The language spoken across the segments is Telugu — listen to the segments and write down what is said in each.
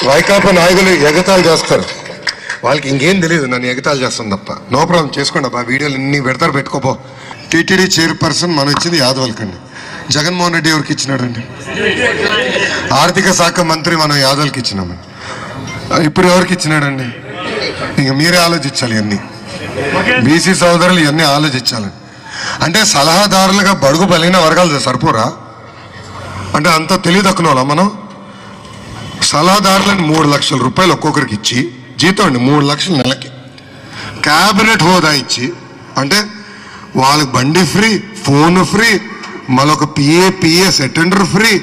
వైకాపా నాయకులు ఎగతాళి చేస్తారు వాళ్ళకి ఇంకేం తెలియదు నన్ను ఎగతాళి చేస్తాను తప్ప నో ప్రాబ్లం చేసుకోండి అబ్బా వీడియోలు ఇన్ని పెడతారు పెట్టుకోపో టీటీడీ చైర్పర్సన్ మనం ఇచ్చింది యాదవ్లకండి జగన్మోహన్ రెడ్డి ఎవరికి ఇచ్చినాడండి ఆర్థిక శాఖ మంత్రి మనం యాదవ్కి ఇచ్చినామండి ఇప్పుడు ఎవరికి ఇచ్చినాడండి ఇంక మీరే ఆలోచించాలి ఇవన్నీ బీసీ సోదరులు ఇవన్నీ ఆలోచించాలండి అంటే సలహాదారులుగా బడుగు బలైన వర్గాలు సరిపోరా అంటే అంత తెలియదక్కున వాళ్ళ మనం సలహాదారులను మూడు లక్షల రూపాయలు ఒక్కొక్కరికి ఇచ్చి జీతం అండి మూడు లక్షలు నెలకి క్యాబినెట్ హోదా ఇచ్చి అంటే వాళ్ళకి బండి ఫ్రీ ఫోన్ ఫ్రీ మళ్ళొక పిఏ పిఎస్ అటెండర్ ఫ్రీ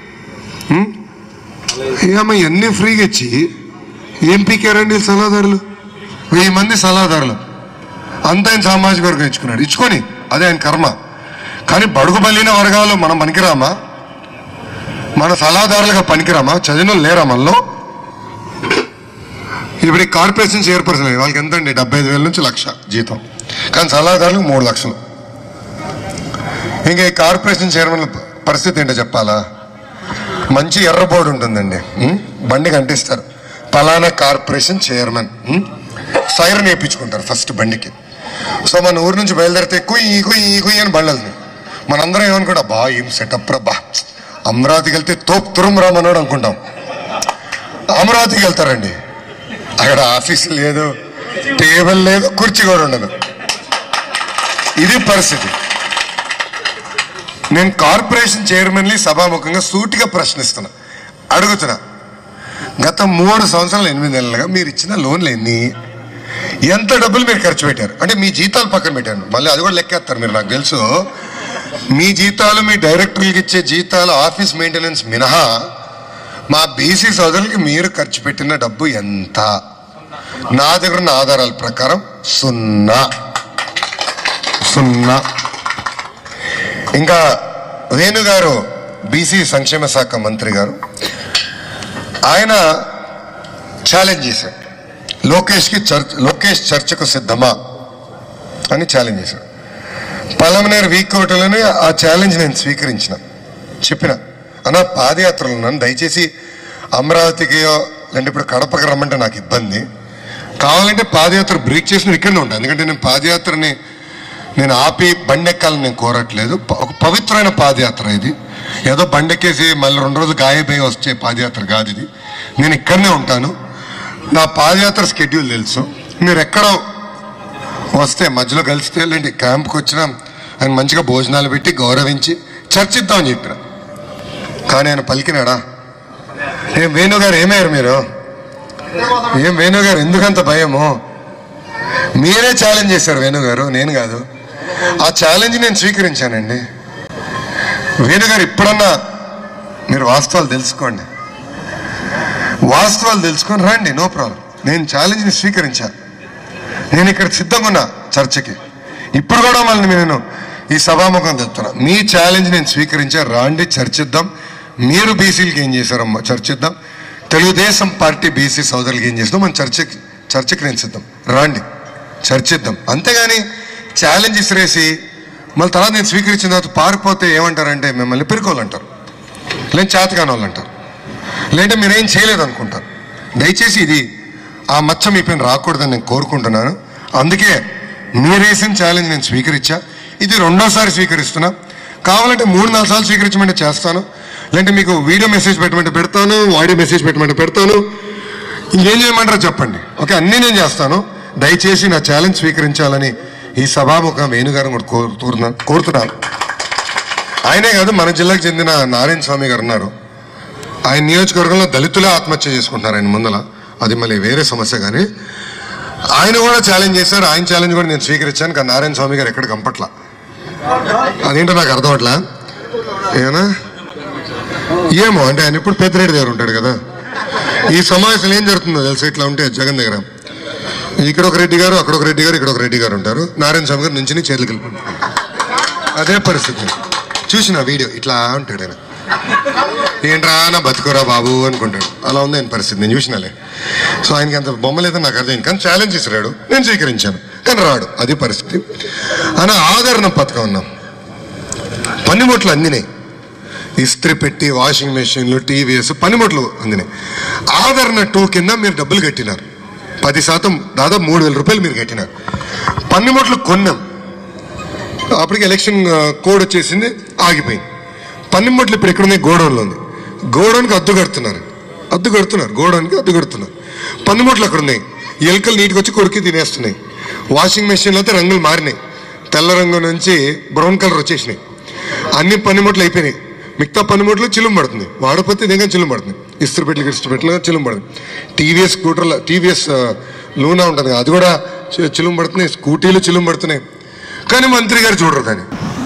ఏమో ఇవన్నీ ఫ్రీగా ఇచ్చి ఏం పీకారండి ఈ సలహాదారులు వెయ్యి మంది సలహాదారులు అంతా ఆయన సామాజిక వర్గం ఇచ్చుకున్నాడు ఇచ్చుకొని అదే ఆయన కర్మ కానీ బడుగు బలిన వర్గాలు మనం పనికిరామా మన సలహాదారులుగా పనికిరామా చదివిన వాళ్ళు లేరా మనలో ఇప్పుడు ఈ కార్పొరేషన్ చైర్పర్సన్ వాళ్ళకి ఎంత అండి డెబ్బై ఐదు వేల నుంచి లక్ష జీతం కానీ సలహాదారులకు మూడు లక్షలు ఇంకా ఈ కార్పొరేషన్ చైర్మన్ పరిస్థితి ఏంటో చెప్పాలా మంచి ఎర్ర బోర్డు ఉంటుందండి ఉం? బండి కంటిస్తారు పలానా కార్పొరేషన్ చైర్మన్ ఉం? సైరన్ వేయించుకుంటారు ఫస్ట్ బండికి సో మన ఊరు నుంచి బయలుదేరితే కుయ్యి కుయ్యి కుయ్యి అని బండి వెళ్తుంది మనందరం ఏమనుకుంటా బా ఏం సెటప్ రా బా అమరావతికి వెళ్తే తోపు తురుం రామన్నాడు అనుకుంటాం అమరావతికి వెళ్తారండి అక్కడ ఆఫీస్ లేదు టేబుల్ లేదు కుర్చీ కూడా ఉండదు ఇది పరిస్థితి నేను కార్పొరేషన్ చైర్మన్ని సభాముఖంగా సూటిగా ప్రశ్నిస్తున్నా అడుగుతున్నా గత మూడు సంవత్సరాలు ఎనిమిది నెలలుగా మీరు ఇచ్చిన లోన్లు ఎన్ని ఎంత డబ్బులు మీరు ఖర్చు పెట్టారు అంటే మీ జీతాలు పక్కన పెట్టారు మళ్ళీ అది కూడా లెక్కేస్తారు మీరు నాకు తెలుసు మీ జీతాలు మీ డైరెక్టర్లకు ఇచ్చే జీతాలు ఆఫీస్ మెయింటెనెన్స్ మినహా మా బీసీ సోదరులకి మీరు ఖర్చు పెట్టిన డబ్బు ఎంత నా దగ్గర ఉన్న ఆధారాల ప్రకారం సున్నా సున్నా ఇంకా వేణు గారు బీసీ సంక్షేమ శాఖ మంత్రి గారు ఆయన ఛాలెంజ్ చేశాడు లోకేష్కి చర్చ లోకేష్ చర్చకు సిద్ధమా అని ఛాలెంజ్ చేశాడు పలమనేరు వీక్ కోటలోనే ఆ ఛాలెంజ్ నేను స్వీకరించిన చెప్పిన అన్న పాదయాత్రలు ఉన్నాను దయచేసి అమరావతికి లేదంటే ఇప్పుడు కడపకి రమ్మంటే నాకు ఇబ్బంది కావాలంటే పాదయాత్ర బ్రేక్ చేసి నేను ఇక్కడనే ఉంటాను ఎందుకంటే నేను పాదయాత్రని నేను ఆపి బండి ఎక్కాలని నేను కోరట్లేదు ప- ఒక పవిత్రమైన పాదయాత్ర ఇది ఏదో బండి ఎక్కేసి మళ్ళీ రెండు రోజులు గాయపోయి వచ్చే పాదయాత్ర కాదు ఇది నేను ఇక్కడనే ఉంటాను నా పాదయాత్ర స్కెడ్యూల్ తెలుసు మీరు ఎక్కడో వస్తే మధ్యలో కలిస్తే లేండి క్యాంప్కి వచ్చినా ఆయన మంచిగా భోజనాలు పెట్టి గౌరవించి చర్చిద్దామని చెప్పిన కానీ ఆయన పలికినాడా ఏం వేణు గారు ఏమయ్యారు మీరు ఏం వేణు గారు ఎందుకంత భయము మీరే ఛాలెంజ్ చేశారు వేణు గారు నేను కాదు ఆ ఛాలెంజ్ నేను స్వీకరించానండి వేణు గారు ఇప్పుడన్నా మీరు వాస్తవాలు తెలుసుకోండి వాస్తవాలు తెలుసుకొని రండి నో ప్రాబ్లం నేను ఛాలెంజ్ని స్వీకరించాను నేను ఇక్కడ సిద్ధంగా ఉన్నా చర్చకి ఇప్పుడు కూడా మళ్ళీ నేను ఈ సభాముఖం చెప్తున్నా మీ ఛాలెంజ్ నేను స్వీకరించా రాండి చర్చిద్దాం మీరు బీసీలకి ఏం చేశారమ్మా చర్చిద్దాం తెలుగుదేశం పార్టీ బీసీ సోదరులకి ఏం చేస్తాం మనం చర్చకి చర్చకి నేను సిద్ధం రాండి చర్చిద్దాం అంతేగాని ఛాలెంజ్ ఇసిరేసి మళ్ళీ తర్వాత నేను స్వీకరించిన తర్వాత పారిపోతే ఏమంటారంటే మిమ్మల్ని పిరుకోవాలంటారు లేదు చేతకాని వాళ్ళు అంటారు లేదంటే మీరేం చేయలేదు అనుకుంటారు దయచేసి ఇది ఆ మచ్చ మీ పైన రాకూడదని నేను కోరుకుంటున్నాను అందుకే మీరేసిన ఛాలెంజ్ నేను స్వీకరించా ఇది రెండోసారి స్వీకరిస్తున్నా కావాలంటే మూడు నాలుగు సార్లు స్వీకరించమంటే చేస్తాను లేదంటే మీకు వీడియో మెసేజ్ పెట్టమంటే పెడతాను ఆడియో మెసేజ్ పెట్టమంటే పెడతాను ఇంకేం చేయమంటారో చెప్పండి ఓకే అన్నీ నేను చేస్తాను దయచేసి నా ఛాలెంజ్ స్వీకరించాలని ఈ సభాముఖం వేణుగారిని కూడా కోరుతున్నాను కోరుతున్నాను ఆయనే కాదు మన జిల్లాకు చెందిన నారాయణ స్వామి గారు ఉన్నారు ఆయన నియోజకవర్గంలో దళితులే ఆత్మహత్య చేసుకుంటున్నారు ఆయన ముందల అది మళ్ళీ వేరే సమస్య కానీ ఆయన కూడా ఛాలెంజ్ చేశారు ఆయన ఛాలెంజ్ కూడా నేను స్వీకరించాను కానీ నారాయణ స్వామి గారు ఎక్కడ కంపట్లా అదేంటో నాకు అర్థం అవట్లా ఏమన్నా ఏమో అంటే ఆయన ఇప్పుడు పెద్దరెడ్డి దగ్గర ఉంటాడు కదా ఈ సమావేశంలో ఏం జరుగుతుందో తెలుసు ఇట్లా ఉంటే జగన్ దగ్గర ఇక్కడ ఒక రెడ్డి గారు అక్కడ ఒక రెడ్డి గారు ఇక్కడ ఒక రెడ్డి గారు ఉంటారు నారాయణ స్వామి గారు నుంచి చేతులు కలిపి అదే పరిస్థితి చూసిన వీడియో ఇట్లా ఉంటాడు ఆయన ఏంట్రా నా బతుకురా బాబు అనుకుంటాడు అలా ఉంది ఆయన పరిస్థితి నేను చూసినాలే సో ఆయనకి అంత బొమ్మ లేదని నాకు అర్థం కానీ ఛాలెంజ్ ఇసిరాడు నేను స్వీకరించాను కానీ రాడు అది పరిస్థితి అని ఆదరణ పథకం ఉన్నాం పన్నిముట్లు అందినాయి ఇస్త్రీ పెట్టి వాషింగ్ మెషిన్లు టీవీఎస్ పనిముట్లు అందినాయి ఆదరణ టూ కింద మీరు డబ్బులు కట్టినారు పది శాతం దాదాపు మూడు వేల రూపాయలు మీరు కట్టినారు పనిముట్లు కొన్నాం అప్పటికి ఎలక్షన్ ఆ, కోడ్ వచ్చేసింది ఆగిపోయింది పన్నిమ్మట్లు ఇప్పుడు ఎక్కడున్నాయి గోడౌన్లో ఉంది గోడౌన్కి అద్దు కడుతున్నారు అద్దు కడుతున్నారు గోడౌన్కి అద్దు కడుతున్నారు పన్నిముట్లు అక్కడ ఉన్నాయి ఎలుకలు నీటికి వచ్చి కొరికి తినేస్తున్నాయి వాషింగ్ మెషిన్లో అయితే రంగులు మారినాయి తెల్ల రంగు నుంచి బ్రౌన్ కలర్ వచ్చేసినాయి అన్ని పనిముట్లు అయిపోయినాయి మిగతా పనిముట్లు చిలుం పడుతుంది వాడపోతే ఇదేగా చిలుం పడుతుంది ఇస్త్రీ పెట్లు ఇస్త్రీ పెట్లు చిలుం పడుతుంది టీవీఎస్ స్కూటర్ల టీవీఎస్ లూనా ఉంటుంది కదా, అది కూడా చి- చిలుం పడుతున్నాయి స్కూటీలు చిలుం పడుతున్నాయి కానీ మంత్రి గారు చూడరు దాన్ని